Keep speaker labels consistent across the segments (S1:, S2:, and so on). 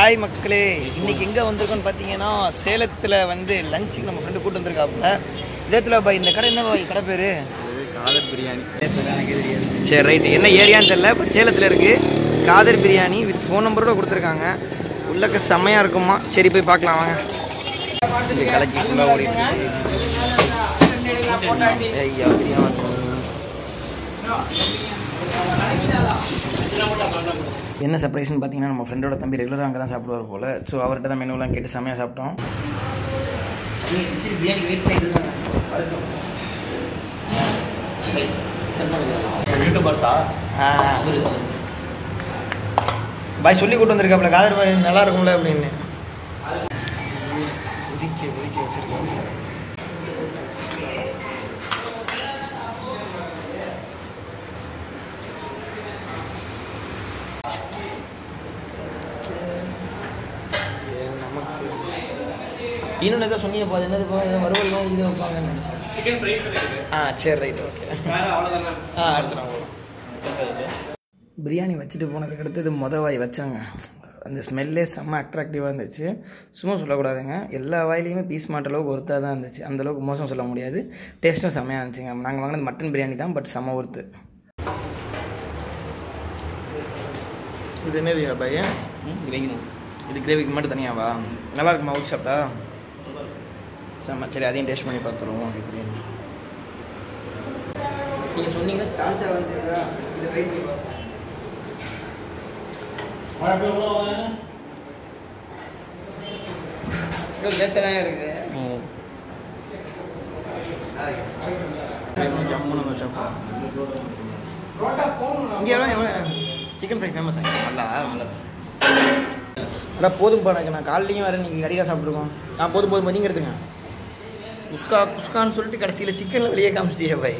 S1: Hi மக்களே இன்னைக்கு எங்கே வந்திருக்கோம்னு பார்த்தீங்கன்னா சேலத்தில் வந்து லஞ்சுக்கு நம்ம ஃப்ரெண்டு கூட்டு வந்திருக்காப்புல இதத்தில் பாய் இந்த கடை என்ன பாய் கடை பேர்
S2: காதர் பிரியாணி எனக்கு தெரியாது
S1: சரி ரைட் என்ன ஏரியான்னு தெரியல பட் சேலத்தில் இருக்குது காதர் பிரியாணி வித் ஃபோன் நம்பரோட கொடுத்துருக்காங்க உள்ளக்க செம்மையாக இருக்குமா சரி போய் பார்க்கலாம் வாங்க இந்த கடைக்கு ஃபுல்லாக ஓடிட்டு இருக்கு. ஐயா பிரியாணி என்ன சர்ப்ரைஸ்னு பார்த்தீங்கன்னா நம்ம ஃப்ரெண்டோட தம்பி ரெகுலராக அங்கே தான் சாப்பிடுவார் போல் ஸோ அவர்கிட்ட தான் மெனுலாம் கேட்டு செம்மையாக சாப்பிட்டோம் பிரியாணி வெயிட் பண்ணிட்டு
S2: யூடியூபர்ஸா
S1: பாய் சொல்லி கூட்டு வந்திருக்காப்ல காதர் பாய் நல்லா இருக்கும்ல அப்படின்னு ஒதுக்கி ஒதுக்கி வச்சிருக்காங்க நமக்கு இன்னொன்று ஏதோ சொன்னீங்க போது என்னது பா, ஏதோ வறுவல் மாதிரி இது வைப்பாங்கன்னு
S2: சிக்கன் ஃப்ரைஸ் இருக்குது
S1: ஆ சரி ரைட் ஓகே
S2: வேற அவ்வளோதானே
S1: ஆ அடுத்து நான் போகலாம் பிரியாணி வச்சுட்டு போனதுக்கு அடுத்தது மொத வாய் வச்சாங்க அந்த ஸ்மெல்லே செம்ம அட்ராக்டிவாக இருந்துச்சு சும்மா சொல்லக்கூடாதுங்க எல்லா வாயிலையுமே பீஸ் மாட்ட அளவுக்கு ஒருத்தாக தான் இருந்துச்சு அந்த அளவுக்கு மோசம் சொல்ல முடியாது டேஸ்ட்டும் செம்மையாக இருந்துச்சுங்க நாங்கள் வாங்கினது மட்டன் பிரியாணி தான் பட் செம்ம ஒர்த்து இது என்னது பையன்
S2: கிரேவினும்
S1: இது கிரேவிக்கு மட்டும் தனியாவா நல்லா இருக்குமா ஊற்றி சாப்பிட்டா செம்ம சரி அதையும் டேஸ்ட் பண்ணி பார்த்துருவோம் எப்படின்னு நீங்கள் சொன்னீங்க தால்ச்சா வந்து இதா இது ட்ரை பண்ணி பார்ப்போம்
S2: தான் இருக்குது
S1: ஜம்முன்னு வச்சப்பா இங்கே எவ்வளோ எவ்வளோ சிக்கன் ஃப்ரை ஃபேமஸ் ஆகி நல்லா நல்லா அதான் போதும்ப்பா எனக்கு நான் காலையிலையும் வேறு நீங்கள் கறி தான் சாப்பிட்ருக்கோம் ஆ போதும் போதும் நீங்கள் எடுத்துங்க குஸ்கா குஸ்கான்னு சொல்லிட்டு கடைசியில் சிக்கனில் வெளியே காமிச்சிட்டியே பாய்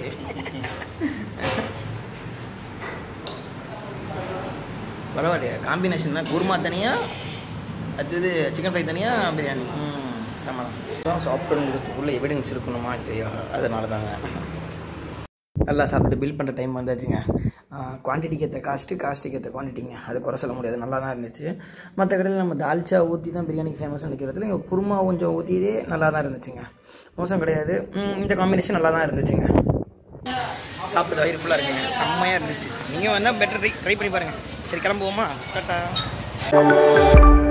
S1: பரவாயில்லையா காம்பினேஷன் தான் குருமா தனியாக அடுத்தது சிக்கன் ஃப்ரை தனியாக பிரியாணி ம் சமாளம் தான் சாப்பிட்டுங்கிறதுக்குள்ளே எவிடன்ஸ் இருக்கணுமா இல்லையா அதனால தாங்க நல்லா சாப்பிட்டு பில் பண்ணுற டைம் வந்தாச்சுங்க குவான்டிட்டிக்கு ஏற்ற காஸ்ட்டு காஸ்ட்டுக்கு ஏற்ற குவான்டிட்டிங்க அது குறை சொல்ல முடியாது நல்லா தான் இருந்துச்சு மற்ற கடையில் நம்ம தால்ச்சா ஊற்றி தான் பிரியாணிக்கு ஃபேமஸ் நினைக்கிறதுல இங்கே குருமா கொஞ்சம் ஊற்றியதே நல்லா தான் இருந்துச்சுங்க மோசம் கிடையாது ம், இந்த காம்பினேஷன் நல்லா தான் இருந்துச்சுங்க சாப்பிட்டு வயிறு ஃபுல்லாக இருக்குங்க செம்மையாக இருந்துச்சு நீங்கள் வந்தால் பெட்டர் ட்ரை ட்ரை பண்ணி பாருங்கள் சரி கிளம்புவோமா டாட்டா